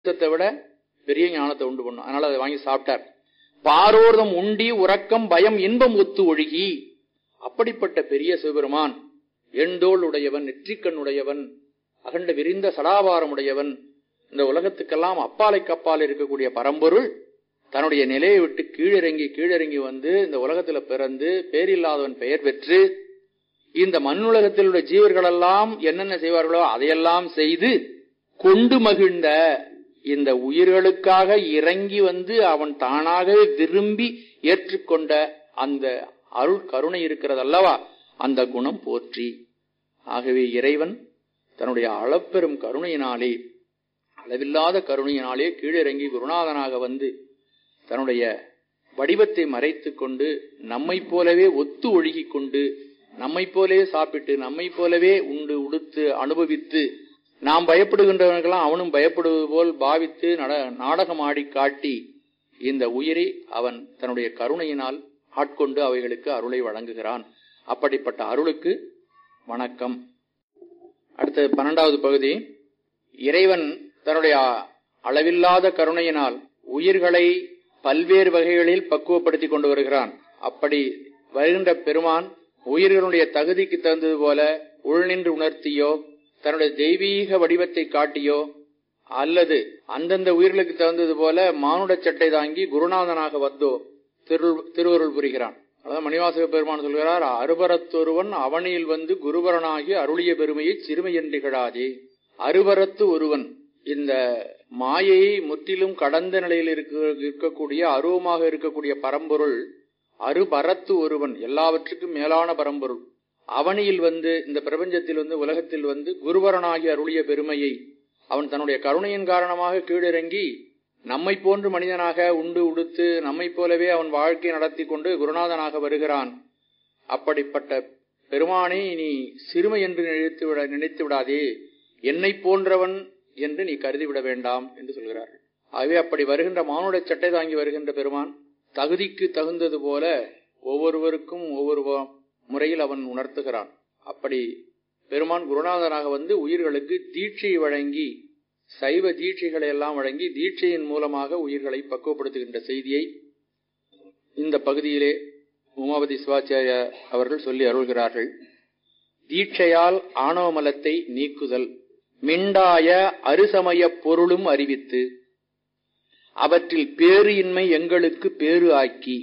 ஞானத்தை விட பெரிய ஞானத்தை உண்டு பண்ணும் அதனால அதை வாங்கி சாப்பிட்டார் பாரோர்தம் உண்டி உறக்கம் பயம் இன்பம் ஒத்து ஒழுகி அப்படிப்பட்ட பெரிய சிவபெருமான் எண்டோள் உடையவன் நெற்றிக்கண் உடையவன் அகண்ட விரிந்த சடாபாரம் உடையவன் இந்த உலகத்துக்கெல்லாம் அப்பாலைக்கு அப்பால் இருக்கக்கூடிய பரம்பொருள் தன்னுடைய நிலையை விட்டு கீழிறங்கி கீழிறங்கி வந்து இந்த உலகத்துல பிறந்து பேரில்லாதவன் பெயர் பெற்று இந்த மண்ணுலகத்தில் உள்ள ஜீவர்களெல்லாம் என்னென்ன செய்வார்களோ அதையெல்லாம் செய்து கொண்டு மகிழ்ந்த இந்த உயிர்களுக்காக இறங்கி வந்து அவன் தானாகவே விரும்பி ஏற்றுக்கொண்ட அந்த அருள் கருணை இருக்கிறது அல்லவா அந்த குணம் போற்றி ஆகவே இறைவன் தன்னுடைய அளப்பெரும் கருணையினாலே அளவில்லாத கருணையினாலே கீழிறங்கி குருநாதனாக வந்து தன்னுடைய வடிவத்தை மறைத்துக் கொண்டு நம்மை போலவே ஒத்து ஒழுகிக் கொண்டு நம்மை போலவே சாப்பிட்டு நம்மை போலவே உண்டு உடுத்து அனுபவித்து நாம் பயப்படுகின்றவர்களெல்லாம் அவனும் பயப்படுவது போல் பாவித்து நாடகம் ஆடி காட்டி இந்த உயிரை அவன் தன்னுடைய கருணையினால் ஆட்கொண்டு அவைகளுக்கு அருளை வழங்குகிறான் அப்படிப்பட்ட அருளுக்கு வணக்கம் அடுத்த பன்னெண்டாவது பகுதி இறைவன் தன்னுடைய அளவில்லாத கருணையினால் உயிர்களை பல்வேறு வகைகளில் பக்குவப்படுத்திக் கொண்டு வருகிறான் அப்படி வருகின்ற பெருமான் உயிர்களுடைய தகுதிக்கு தகுந்தது போல உள்நின்று உணர்த்தியோ தன்னுடைய தெய்வீக வடிவத்தை காட்டியோ அல்லது அந்தந்த உயிர்களுக்கு தகுந்தது போல மானுட சட்டை தாங்கி குருநாதனாக வந்தோ திரு திருவருள் புரிகிறான் அதாவது மணிவாசக பெருமான் சொல்கிறார் அருபரத்தொருவன் அவனில் வந்து குருவரனாகி அருளிய பெருமையை சிறுமை என்று திகழாதே அருபரத்து ஒருவன் இந்த மாயையை முற்றிலும் கடந்த நிலையில் இருக்கக்கூடிய அருவமாக இருக்கக்கூடிய பரம்பொருள் அருபரத்து ஒருவன் எல்லாவற்றுக்கும் மேலான பரம்பொருள் அவனியில் வந்து இந்த பிரபஞ்சத்தில் வந்து உலகத்தில் வந்து குருவரனாகி அருளிய பெருமையை அவன் தன்னுடைய கருணையின் காரணமாக கீழிறங்கி நம்மை போன்று மனிதனாக உண்டு உடுத்து நம்மை போலவே அவன் வாழ்க்கை நடத்தி கொண்டு குருநாதனாக வருகிறான் அப்படிப்பட்ட பெருமானை நீ சிறுமை என்று நினைத்து விட நினைத்து விடாதே என்னை போன்றவன் என்று நீ கருதிவிட வேண்டாம் என்று சொல்கிறார் ஆகவே அப்படி வருகின்ற மானுட சட்டை தாங்கி வருகின்ற பெருமான் தகுதிக்கு தகுந்தது போல ஒவ்வொருவருக்கும் ஒவ்வொரு முறையில் அவன் உணர்த்துகிறான் அப்படி பெருமான் குருநாதனாக வந்து உயிர்களுக்கு தீட்சை வழங்கி சைவ தீட்சைகளை எல்லாம் வழங்கி தீட்சையின் மூலமாக உயிர்களை பக்குவப்படுத்துகின்ற செய்தியை இந்த பகுதியிலே உமாபதி சிவாச்சாரிய அவர்கள் சொல்லி அருள்கிறார்கள் தீட்சையால் ஆணவமலத்தை நீக்குதல் மிண்டாய அருசமய பொருளும் அறிவித்து அவற்றில் பேறு இன்மை எங்களுக்கு பேறு ஆக்கி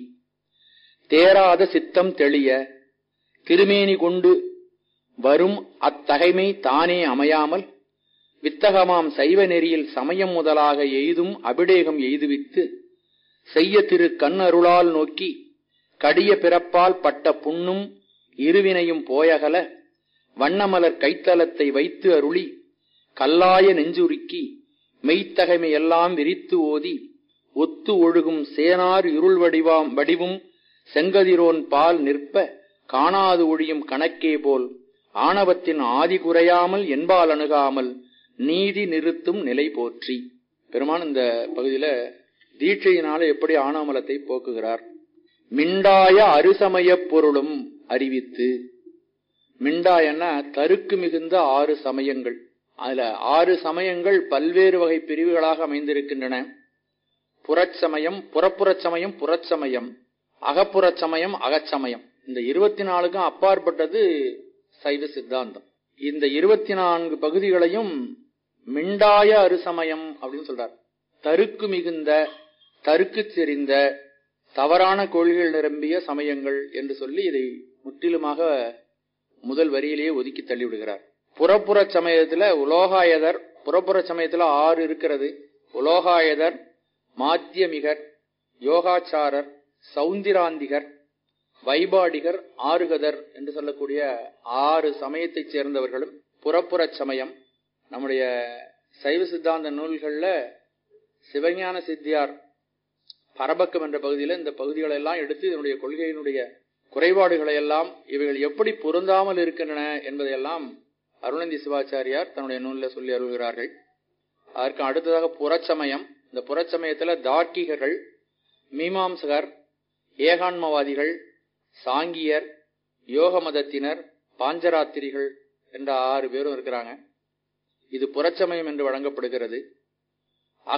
தேராத சித்தம் தெளிய திருமேனி கொண்டு வரும் அத்தகைமை தானே அமையாமல் வித்தகமாம் சைவ நெறியில் சமயம் முதலாக எய்தும் அபிடேகம் எய்துவித்து செய்ய திரு கண் அருளால் நோக்கி கடிய பிறப்பால் பட்ட புண்ணும் இருவினையும் போயகல வண்ணமலர் கைத்தலத்தை வைத்து அருளி கல்லாய நெஞ்சுருக்கி மெய்த்தகைமை எல்லாம் விரித்து ஓதி ஒத்து ஒழுகும் சேனார் இருள் வடிவாம் வடிவும் செங்கதிரோன் பால் நிற்ப காணாது ஒழியும் கணக்கே போல் ஆணவத்தின் ஆதி குறையாமல் என்பால் அணுகாமல் நீதி நிறுத்தும் நிலை போற்றி பெருமான் இந்த பகுதியில தீட்சையினால எப்படி ஆணவமலத்தை போக்குகிறார் மிண்டாய அருசமய பொருளும் அறிவித்து மிண்டாயன்னா தருக்கு மிகுந்த ஆறு சமயங்கள் அதுல ஆறு சமயங்கள் பல்வேறு வகை பிரிவுகளாக அமைந்திருக்கின்றன புறச்சமயம் புறப்புறச் சமயம் புறச்சமயம் அகப்புறச் சமயம் அகச்சமயம் இந்த இருபத்தி நாலுக்கும் அப்பாற்பட்டது சைவ சித்தாந்தம் இந்த இருபத்தி நான்கு பகுதிகளையும் மிண்டாய அருசமயம் அப்படின்னு சொல்றார் தருக்கு மிகுந்த தருக்கு செறிந்த தவறான கொள்கைகள் நிரம்பிய சமயங்கள் என்று சொல்லி இதை முற்றிலுமாக முதல் வரியிலேயே ஒதுக்கி தள்ளிவிடுகிறார் புறப்புற சமயத்துல உலோகாயதர் புறப்புற சமயத்துல ஆறு இருக்கிறது உலோகாயதர் மாத்தியமிகர் யோகாச்சாரர் சௌந்திராந்திகர் வைபாடிகர் ஆறுகதர் என்று சொல்லக்கூடிய ஆறு சமயத்தைச் சேர்ந்தவர்களும் புறப்புற சமயம் நம்முடைய சைவ சித்தாந்த நூல்கள்ல சிவஞான சித்தியார் பரபக்கம் என்ற பகுதியில் இந்த பகுதிகளை எல்லாம் எடுத்து இதனுடைய கொள்கையினுடைய குறைபாடுகளை எல்லாம் இவைகள் எப்படி பொருந்தாமல் இருக்கின்றன என்பதையெல்லாம் அருணந்தி சிவாச்சாரியார் தன்னுடைய நூலில் சொல்லி அருள்கிறார்கள் அதற்கு அடுத்ததாக புறச்சமயம் இந்த புறச்சமயத்துல தார்க்கிகர்கள் மீமாம்சகர் ஏகான்மவாதிகள் சாங்கியர் யோக மதத்தினர் பாஞ்சராத்திரிகள் என்ற ஆறு பேரும் இருக்கிறாங்க இது புறச்சமயம் என்று வழங்கப்படுகிறது